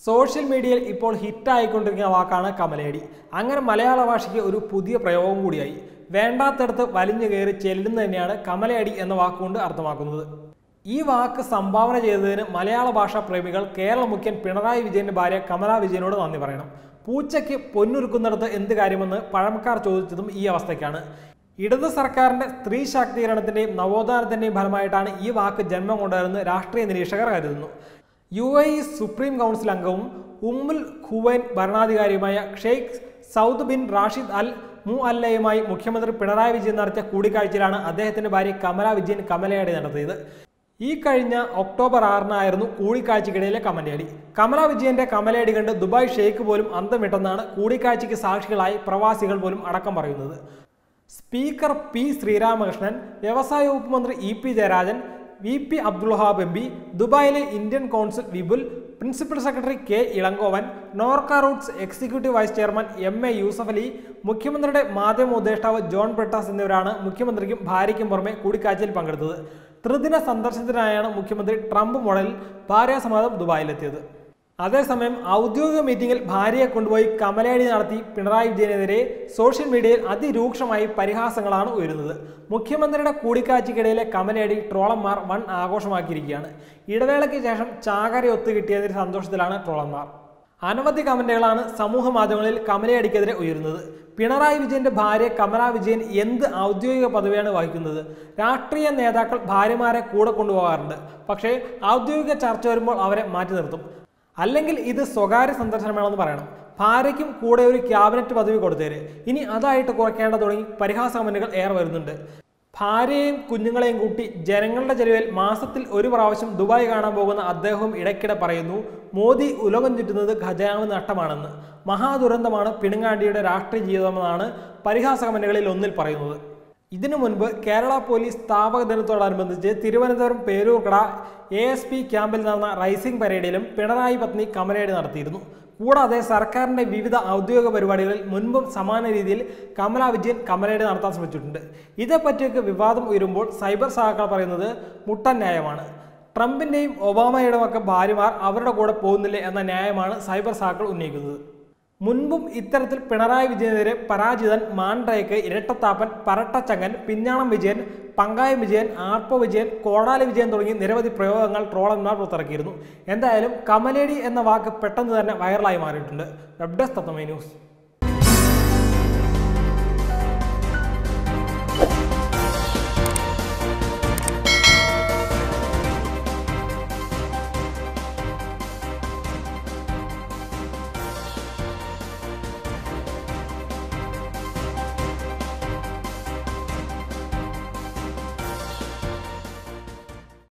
social മീഡിയയിൽ ഇപ്പോൾ ഹിറ്റായിക്കൊണ്ടിരിക്കുന്ന വാക്കാണ് കമലയടി അങ്ങനെ മലയാള ഭാഷയ്ക്ക് ഒരു പുതിയ പ്രയോഗം കൂടിയായി വേണ്ടാത്തടത്ത് വലിഞ്ഞു കയറി ചെല്ലുന്നത് തന്നെയാണ് കമലയടി എന്ന വാക്കുകൊണ്ട് അർത്ഥമാക്കുന്നത് ഈ വാക്ക് സംഭാവന ചെയ്തതിന് മലയാള ഭാഷാ പ്രേമികൾ കേരള മുഖ്യൻ പിണറായി വിജയന്റെ ഭാര്യ കമലാ വിജയനോട് നന്ദി പറയണം പൂച്ചയ്ക്ക് പൊന്നൊരുക്കുന്നിടത്ത് എന്ത് കാര്യമെന്ന് പഴമക്കാർ ചോദിച്ചതും ഈ അവസ്ഥയ്ക്കാണ് ഇടത് സർക്കാരിന്റെ സ്ത്രീ ശാക്തീകരണത്തിന്റെയും നവോത്ഥാനത്തിന്റെയും ഫലമായിട്ടാണ് ഈ വാക്ക് ജന്മം കൊണ്ടുവരുന്നത് രാഷ്ട്രീയ നിരീക്ഷകർ കരുതുന്നു U A E supreme council അംഗവും ഉമ്മുൽ ഖുവൈൻ ഭരണാധികാരിയുമായ Sheikh Saud bin Rashid Al മു അല്ലയുമായി മുഖ്യമന്ത്രി പിണറായി വിജയൻ നടത്തിയ കൂടിക്കാഴ്ചയിലാണ് അദ്ദേഹത്തിന്റെ ഭാര്യ കമല വിജയൻ കമലയടി നടത്തിയത് ഈ കഴിഞ്ഞ ഒക്ടോബർ ആറിനായിരുന്നു കൂടിക്കാഴ്ചയ്ക്കിടയിലെ കമലയടി കമല വിജയന്റെ കമലയടി കണ്ട് ദുബായ് ഷെയ്ഖ് പോലും അന്തം വിട്ടെന്നാണ് കൂടിക്കാഴ്ചയ്ക്ക് സാക്ഷികളായി പ്രവാസികൾ പോലും അടക്കം പറയുന്നത് സ്പീക്കർ പി ശ്രീരാമകൃഷ്ണൻ വ്യവസായ വകുപ്പ് മന്ത്രി E P Jayarajan V P Abdulwahab M P ദുബായിലെ Indian consul Vipul principal secretary K Elangovan Norka Roots executive vice chairman M A Yusuff Ali മുഖ്യമന്ത്രിയുടെ മാധ്യമ ഉപദേഷ്ടാവ് ജോൺ ബ്രിട്ടാസ് എന്നിവരാണ് മുഖ്യമന്ത്രിക്കും ഭാര്യയ്ക്കും പുറമെ കൂടിക്കാഴ്ചയിൽ പങ്കെടുത്തത് ത്രിദിന സന്ദർശനത്തിനായാണ് മുഖ്യമന്ത്രി ട്രംപ് മോഡലിൽ ഭാര്യാസമാതം ദുബായിലെത്തിയത് അതേസമയം ഔദ്യോഗിക മീറ്റിംഗിൽ ഭാര്യയെ കൊണ്ടുപോയി കമലയടി നടത്തി പിണറായി വിജയനെതിരെ സോഷ്യൽ മീഡിയയിൽ അതിരൂക്ഷമായി പരിഹാസങ്ങളാണ് ഉയരുന്നത് മുഖ്യമന്ത്രിയുടെ കൂടിക്കാഴ്ചയ്ക്കിടയിലെ കമലയടി ട്രോളന്മാർ വൻ ആഘോഷമാക്കിയിരിക്കുകയാണ് ഇടവേളയ്ക്ക് ശേഷം ചാകര ഒത്തുകിട്ടിയതിന്റെ സന്തോഷത്തിലാണ് ട്രോളന്മാർ അനവധി കമന്റുകളാണ് സമൂഹ മാധ്യമങ്ങളിൽ കമലയടിക്കെതിരെ ഉയരുന്നത് പിണറായി വിജയന്റെ ഭാര്യ കമലാ വിജയൻ എന്ത് ഔദ്യോഗിക പദവിയാണ് വഹിക്കുന്നത് രാഷ്ട്രീയ നേതാക്കൾ ഭാര്യമാരെ കൂടെ കൊണ്ടുപോകാറുണ്ട് പക്ഷേ ഔദ്യോഗിക ചർച്ച വരുമ്പോൾ അവരെ മാറ്റി നിർത്തും അല്ലെങ്കിൽ ഇത് സ്വകാര്യ സന്ദർശനമാണെന്ന് പറയണം ഭാര്യയ്ക്കും കൂടെ ഒരു ക്യാബിനറ്റ് പദവി കൊടുത്തേര് ഇനി അതായിട്ട് കുറയ്ക്കേണ്ട തുടങ്ങി പരിഹാസ കമന്റുകൾ ഏറെ വരുന്നുണ്ട് ഭാര്യയെയും കുഞ്ഞുങ്ങളെയും കൂട്ടി ജനങ്ങളുടെ ചെലവിൽ മാസത്തിൽ ഒരു പ്രാവശ്യം ദുബായ് കാണാൻ പോകുന്ന അദ്ദേഹവും ഇടയ്ക്കിടെ പറയുന്നു മോദി ഉലകം ചുറ്റുന്നത് ഖജനാവ് നഷ്ടമാണെന്ന് മഹാദുരന്തമാണ് പിണങ്ങാണ്ടിയുടെ രാഷ്ട്രീയ ജീവിതമെന്നാണ് പരിഹാസ കമന്റുകളിൽ ഒന്നിൽ പറയുന്നത് ഇതിനു മുൻപ് കേരള പോലീസ് സ്ഥാപക ദിനത്തോടനുബന്ധിച്ച് Thiruvananthapuram Peroorkada A S P ക്യാമ്പിൽ നടന്ന റൈസിംഗ് പരേഡിലും പിണറായി പത്നി കമലയടി നടത്തിയിരുന്നു കൂടാതെ സർക്കാരിന്റെ വിവിധ ഔദ്യോഗിക പരിപാടികളിൽ മുൻപും സമാന രീതിയിൽ കമല വിജയൻ കമലയുടെ നടത്താൻ ശ്രമിച്ചിട്ടുണ്ട് ഇതേപ്പറ്റിയൊക്കെ വിവാദം ഉയരുമ്പോൾ സൈബർ സഹാക്കൾ പറയുന്നത് മുട്ടൻ ന്യായമാണ് ട്രംപിന്റെയും ഒബാമയുടെയും ഒക്കെ ഭാര്യമാർ അവരുടെ കൂടെ പോകുന്നില്ലേ എന്ന ന്യായമാണ് സൈബർ സഹാക്കൾ ഉന്നയിക്കുന്നത് മുൻപും ഇത്തരത്തിൽ പിണറായി വിജയനെതിരെ പരാജിതൻ മാൻഡ്രയ്ക്ക് ഇരട്ടത്താപ്പൻ പരട്ടച്ചങ്ങൻ പിഞ്ഞാണം വിജയൻ പങ്കായം വിജയൻ ആർപ്പ വിജയൻ കോടാലി വിജയൻ തുടങ്ങി നിരവധി പ്രയോഗങ്ങൾ ട്രോളന്മാർ പുറത്തിറക്കിയിരുന്നു എന്തായാലും കമലേടി എന്ന വാക്ക് പെട്ടെന്ന് തന്നെ വൈറലായി മാറിയിട്ടുണ്ട് വെബ് ഡെസ്ക് തത്വമേ ന്യൂസ്